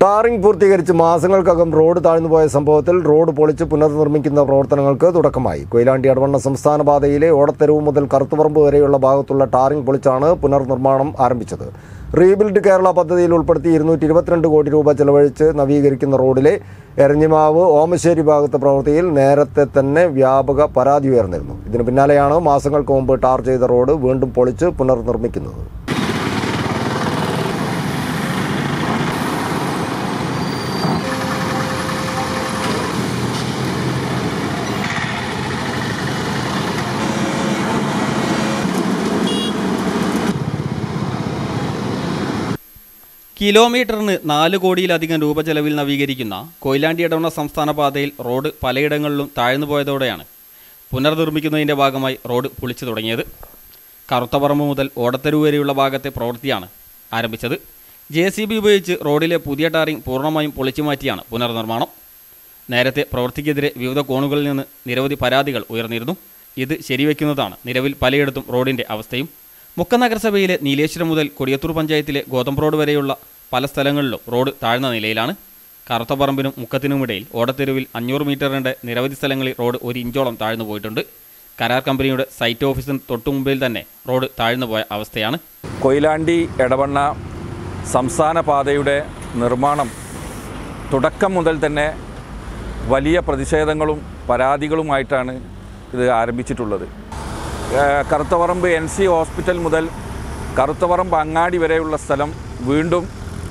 tarring പൂർത്തീകരിച്ച് മാസങ്ങൾക്കകം road താഴ്ന്നുപോയ സംഭവത്തിൽ road പൊളിച്ച് പുനർനിർമ്മിക്കുന്ന പ്രവർത്തനങ്ങൾക്ക് തുടക്കമായി കൊയിലാണ്ടി അടവണ്ണ സംസ്ഥാന പാതയിലെ ഓടത്തെരുവ് മുതൽ കറുത്തുപറമ്പ് വരെയുള്ള ഭാഗത്തുള്ള ടാറിംഗ് പൊളിച്ചാണ് പുനർനിർമ്മാണം ആരംഭിച്ചത് റീബിൽഡ് കേരള പദ്ധതിയിൽ ഉൾപ്പെടുത്തി ഇരുന്നൂറ്റി ഇരുപത്തിരണ്ട് കോടി രൂപ ചെലവഴിച്ച് നവീകരിക്കുന്ന റോഡിലെ എരഞ്ഞിമാവ് ഓമശ്ശേരി ഭാഗത്തെ പ്രവൃത്തിയിൽ നേരത്തെ തന്നെ വ്യാപക പരാതി ഉയർന്നിരുന്നു ഇതിനു പിന്നാലെയാണ് മാസങ്ങൾക്ക് മുമ്പ് ടാർ ചെയ്ത റോഡ് വീണ്ടും പൊളിച്ച് പുനർനിർമ്മിക്കുന്നത് കിലോമീറ്ററിന് നാല് കോടിയിലധികം രൂപ ചെലവിൽ നവീകരിക്കുന്ന കൊയിലാണ്ടി ഇടവണ സംസ്ഥാന പാതയിൽ റോഡ് പലയിടങ്ങളിലും താഴ്ന്നു പോയതോടെയാണ് പുനർനിർമ്മിക്കുന്നതിൻ്റെ ഭാഗമായി റോഡ് പൊളിച്ചു തുടങ്ങിയത് കറുത്തപറമ്പ് മുതൽ ഓടത്തെരുവ് വരെയുള്ള ഭാഗത്തെ പ്രവൃത്തിയാണ് ആരംഭിച്ചത് ജെ സി ബി ഉപയോഗിച്ച് റോഡിലെ പുതിയ ടാറിംഗ് പൂർണ്ണമായും പൊളിച്ചു മാറ്റിയാണ് പുനർനിർമ്മാണം നേരത്തെ പ്രവൃത്തിക്കെതിരെ വിവിധ കോണുകളിൽ നിന്ന് നിരവധി പരാതികൾ ഉയർന്നിരുന്നു ഇത് ശരിവെക്കുന്നതാണ് നിലവിൽ പലയിടത്തും റോഡിൻ്റെ അവസ്ഥയും മുക്ക നഗരസഭയിലെ നീലേശ്വരം മുതൽ കൊടിയത്തൂർ പഞ്ചായത്തിലെ ഗോതമ്പ് റോഡ് വരെയുള്ള പല സ്ഥലങ്ങളിലും റോഡ് താഴ്ന്ന നിലയിലാണ് കറുത്തപ്പറമ്പിനും മുക്കത്തിനുമിടയിൽ ഓടത്തെരുവിൽ അഞ്ഞൂറ് മീറ്ററിൻ്റെ നിരവധി സ്ഥലങ്ങളിൽ റോഡ് ഒരു ഇഞ്ചോളം താഴ്ന്നു പോയിട്ടുണ്ട് കരാർ കമ്പനിയുടെ സൈറ്റ് ഓഫീസിന് തൊട്ടുമുമ്പിൽ തന്നെ റോഡ് താഴ്ന്നു പോയ അവസ്ഥയാണ് കൊയിലാണ്ടി എടവണ്ണ സംസ്ഥാന പാതയുടെ നിർമ്മാണം തുടക്കം മുതൽ തന്നെ വലിയ പ്രതിഷേധങ്ങളും പരാതികളുമായിട്ടാണ് ഇത് ആരംഭിച്ചിട്ടുള്ളത് ഏഹ് കറുത്തവറമ്പ് എൻ സി ഹോസ്പിറ്റൽ മുതൽ കറുത്തവറമ്പ് അങ്ങാടി വരെയുള്ള സ്ഥലം വീണ്ടും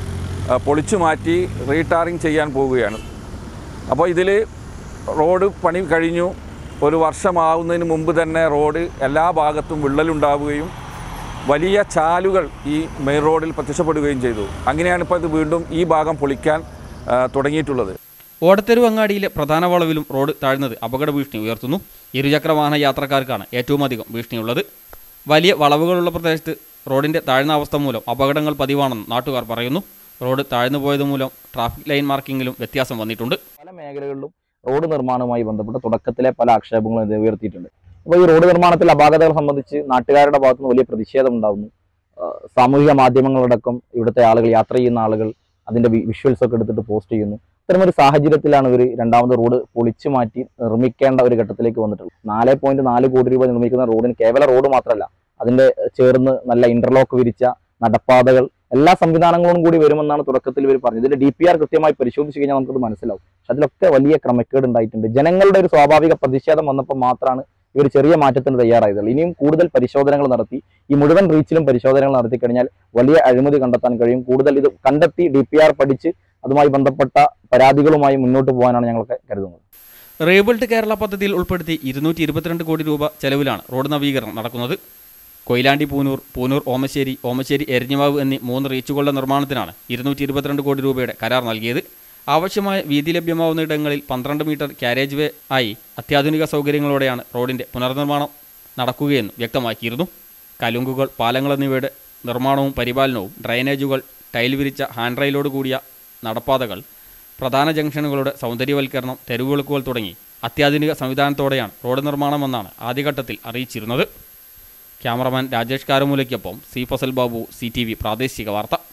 ഏഹ് പൊളിച്ചു മാറ്റി റീടാറിങ് ചെയ്യാൻ പോവുകയാണ് അപ്പോൾ ഇതിൽ റോഡ് പണി കഴിഞ്ഞു ഒരു വർഷമാവുന്നതിന് മുമ്പ് തന്നെ റോഡ് എല്ലാ ഭാഗത്തും വിള്ളലുണ്ടാവുകയും വലിയ ചാലുകൾ ഈ മെയിൻ റോഡിൽ പ്രത്യക്ഷപ്പെടുകയും ചെയ്തു അങ്ങനെയാണ് ഇപ്പോൾ ഇത് വീണ്ടും ഈ ഭാഗം പൊളിക്കാൻ ആ, തുടങ്ങിയിട്ടുള്ളത് ഓടത്തെരുവ് അങ്ങാടിയിലെ പ്രധാന വളവിലും റോഡ് താഴ്ന്നത് അപകട ഭീഷണി ഉയർത്തുന്നു ഇരുചക്ര വാഹന യാത്രക്കാർക്കാണ് ഏറ്റവും അധികം ഭീഷണിയുള്ളത് വലിയ വളവുകളുള്ള പ്രദേശത്ത് റോഡിന്റെ താഴ്ന്ന അവസ്ഥ മൂലം അപകടങ്ങൾ പതിവാണെന്ന് നാട്ടുകാർ പറയുന്നു റോഡ് താഴ്ന്നു പോയത് മൂലം ട്രാഫിക് ലൈൻ മാർക്കിങ്ങിലും വ്യത്യാസം വന്നിട്ടുണ്ട് പല മേഖലകളിലും റോഡ് നിർമ്മാണവുമായി ബന്ധപ്പെട്ട് തുടക്കത്തിലെ പല ആക്ഷേപങ്ങളും ഇത് ഉയർത്തിയിട്ടുണ്ട് അപ്പോൾ ഈ റോഡ് നിർമ്മാണത്തിൽ അപാകതകൾ സംബന്ധിച്ച് നാട്ടുകാരുടെ ഭാഗത്തുനിന്ന് വലിയ പ്രതിഷേധം ഉണ്ടാകുന്നു ആ, സാമൂഹിക മാധ്യമങ്ങളടക്കം ഇവിടുത്തെ ആളുകൾ യാത്ര ചെയ്യുന്ന ആളുകൾ അതിന്റെ വിഷ്വൽസ് ഒക്കെ എടുത്തിട്ട് പോസ്റ്റ് ചെയ്യുന്നു ഇത്തരമൊരു സാഹചര്യത്തിലാണ് ഇവർ രണ്ടാമത് റോഡ് പൊളിച്ചു മാറ്റി നിർമ്മിക്കേണ്ട ഒരു ഘട്ടത്തിലേക്ക് വന്നിട്ടുള്ളത് നാല് പോയിന്റ് നാല് കോടി രൂപ നിർമ്മിക്കുന്ന റോഡിന് കേവല റോഡ് മാത്രമല്ല അതിന്റെ ചേർന്ന് നല്ല ഇന്റർലോക്ക് വിരിച്ച നടപ്പാതകൾ എല്ലാ സംവിധാനങ്ങളും കൂടി വരുമെന്നാണ് തുടക്കത്തിൽ ഇവർ പറഞ്ഞത് ഇതിന്റെ ഡി പി ആർ കൃത്യമായി പരിശോധിച്ച് കഴിഞ്ഞാൽ നമുക്കത് മനസ്സിലാവും പക്ഷെ അതിലൊക്കെ വലിയ ക്രമക്കേട് ഉണ്ടായിട്ടുണ്ട് ജനങ്ങളുടെ ഒരു സ്വാഭാവിക പ്രതിഷേധം വന്നപ്പോൾ മാത്രമാണ് ഇവർ ചെറിയ മാറ്റത്തിന് തയ്യാറായതുള്ളൂ ഇനിയും കൂടുതൽ പരിശോധനകൾ നടത്തി ഈ മുഴുവൻ റീച്ചിലും പരിശോധനകൾ നടത്തി കഴിഞ്ഞാൽ വലിയ അഴിമതി കണ്ടെത്താൻ കഴിയും കൂടുതൽ ഇത് കണ്ടെത്തി ഡി പി ആർ പഠിച്ച് അതുമായി ബന്ധപ്പെട്ട പരാതികളുമായി മുന്നോട്ട് പോകാനാണ് ഞങ്ങളൊക്കെ കരുതുന്നത് റീബിൾഡ് കേരള പദ്ധതിയിൽ ഉൾപ്പെടുത്തി ഇരുന്നൂറ്റി ഇരുപത്തിരണ്ട് കോടി രൂപ ചെലവിലാണ് റോഡ് നവീകരണം നടക്കുന്നത് കൊയിലാണ്ടി പൂനൂർ പൂനൂർ ഓമശ്ശേരി ഓമശ്ശേരി എരഞ്ഞിമാവ് എന്നീ മൂന്ന് റീച്ചുകളുടെ നിർമ്മാണത്തിനാണ് ഇരുന്നൂറ്റി ഇരുപത്തിരണ്ട് കോടി രൂപയുടെ കരാർ നൽകിയത് ആവശ്യമായ വീതി ലഭ്യമാവുന്ന ഇടങ്ങളിൽ പന്ത്രണ്ട് മീറ്റർ ക്യാരേജ് വേ ആയി അത്യാധുനിക സൗകര്യങ്ങളോടെയാണ് റോഡിന്റെ പുനർനിർമ്മാണം നടക്കുകയെന്നും വ്യക്തമാക്കിയിരുന്നു കലുങ്കുകൾ പാലങ്ങൾ എന്നിവയുടെ നിർമ്മാണവും പരിപാലനവും ഡ്രൈനേജുകൾ ടൈൽ വിരിച്ച ഹാൻഡ് റെയിലോട് കൂടിയ നടപ്പാതകൾ പ്രധാന ജംഗ്ഷനുകളുടെ സൗന്ദര്യവൽക്കരണം തെരുവുവിളക്കുകൾ തുടങ്ങി അത്യാധുനിക സംവിധാനത്തോടെയാണ് റോഡ് നിർമ്മാണമെന്നാണ് ആദ്യഘട്ടത്തിൽ അറിയിച്ചിരുന്നത് ക്യാമറമാൻ രാജേഷ് കാരമൂലയ്ക്കൊപ്പം C Fasal Babu C T V പ്രാദേശിക വാർത്ത